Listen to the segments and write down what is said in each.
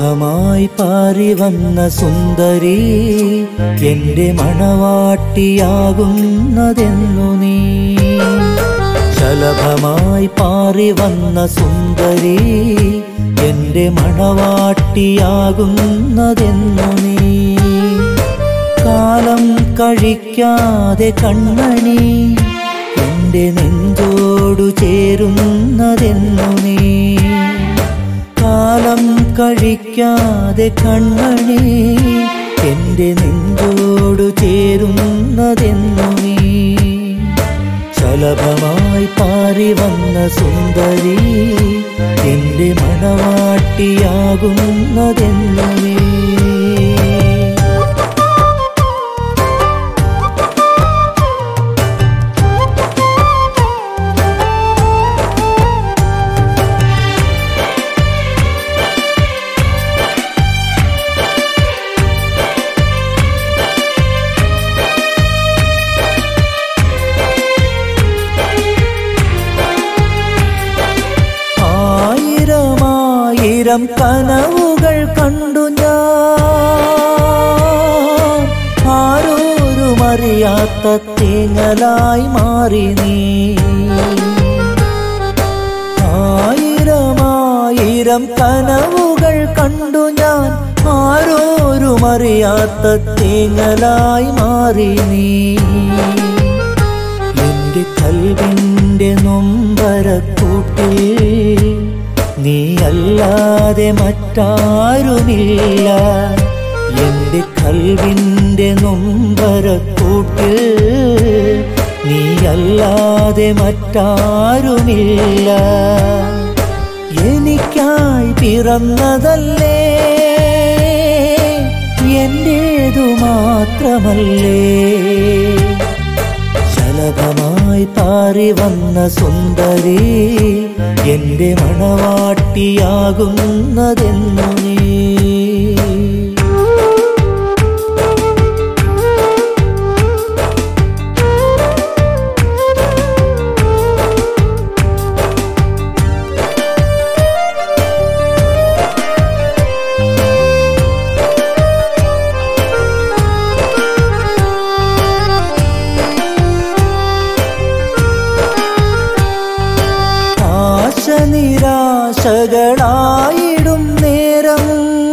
ശലഭമായി പാറി വന്ന സുന്ദരി എന്റെ മണവാട്ടിയാകുന്നതെന്നു നീ ശലഭമായി പാറി വന്ന സുന്ദരി എന്റെ മണവാട്ടിയാകുന്നതെന്നു നീ കാലം കഴിക്കാതെ കണ്ണണി എന്റെ നെഞ്ചോടു ചേരുന്നതെന്നു നീ കാലം കഴിക്കാതെ കണ്ണണി എന്റെ നെഞ്ചോടു ചേരുന്നതെന്നു നീ ശലഭമായി പാറി വന്ന സുന്ദരി എന്റെ മണവാട്ടിയാകുന്നതെന്നു നീ ആയിരമായിരം കനവുകൾ കണ്ടു ഞാൻ ആരോരും അറിയാത്ത തേങ്ങലായി മാറി നീ ആയിരമായിരം കനവുകൾ കണ്ടു ഞാൻ ആരോരും അറിയാത്ത തേങ്ങലായി മാറി നീ എന്റെ കൽവിന്റെ നൊമ്പരക്കൂട്ടിൽ നീ അല്ലാതെ മറ്റാരുമില്ല എന്റെ കൽവിന്റെ നൊമ്പരക്കൂട്ടിൽ നീ അല്ലാതെ മറ്റാരുമില്ല എനിക്കായി പിറന്നതല്ലേ എന്റേതു മാത്രമല്ലേ ശലഭമായി പാറി വന്ന സുന്ദരി എന്റെ മണവാട്ടിയാകുന്നതെന്നു നീ ആശ നിരാശകളായിടും നേരം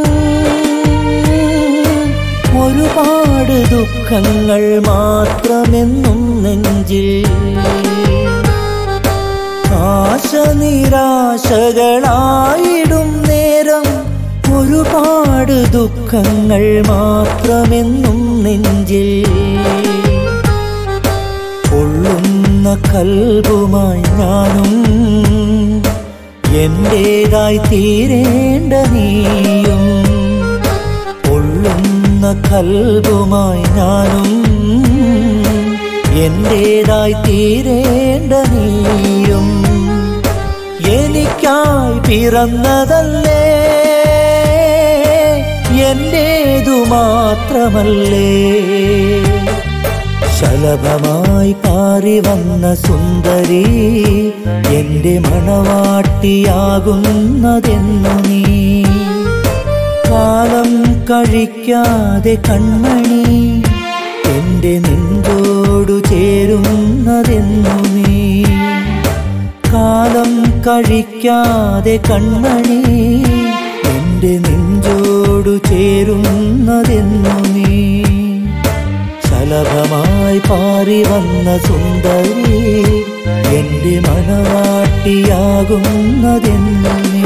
ഒരുപാട് ദുഃഖങ്ങൾ മാത്രമെന്നും നെഞ്ചിൽ ആശ നിരാശകളായിടും നേരം ഒരുപാട് ദുഃഖങ്ങൾ മാത്രമെന്നും നെഞ്ചിൽ പൊള്ളുന്ന കൽബുമായി ഞാനും എന്റേതായി തീരേണ്ട നീയും പൊള്ളുന്ന കൽബുമായി ഞാനും എന്റേതായി തീരേണ്ട നീയും എനിക്കായി പിറന്നതല്ലേ എന്റേതു മാത്രമല്ലേ ശലഭമായി പാറി വന്ന സുന്ദരി എന്റെ മണവാട്ടിയാകുന്നതെന്നു നീ കാലം കഴിക്കാതെ കൺമണി എന്റെ നെഞ്ചോടു ചേരുന്നതെന്നു നീ കാലം കഴിക്കാതെ കൺമണി എന്റെ നെഞ്ചോടു ചേരുന്നതെന്നു നീ ശലഭമായി പാറി വന്ന സുന്ദരി എന്റെ മണവാട്ടിയാകുന്നതെന്നു നീ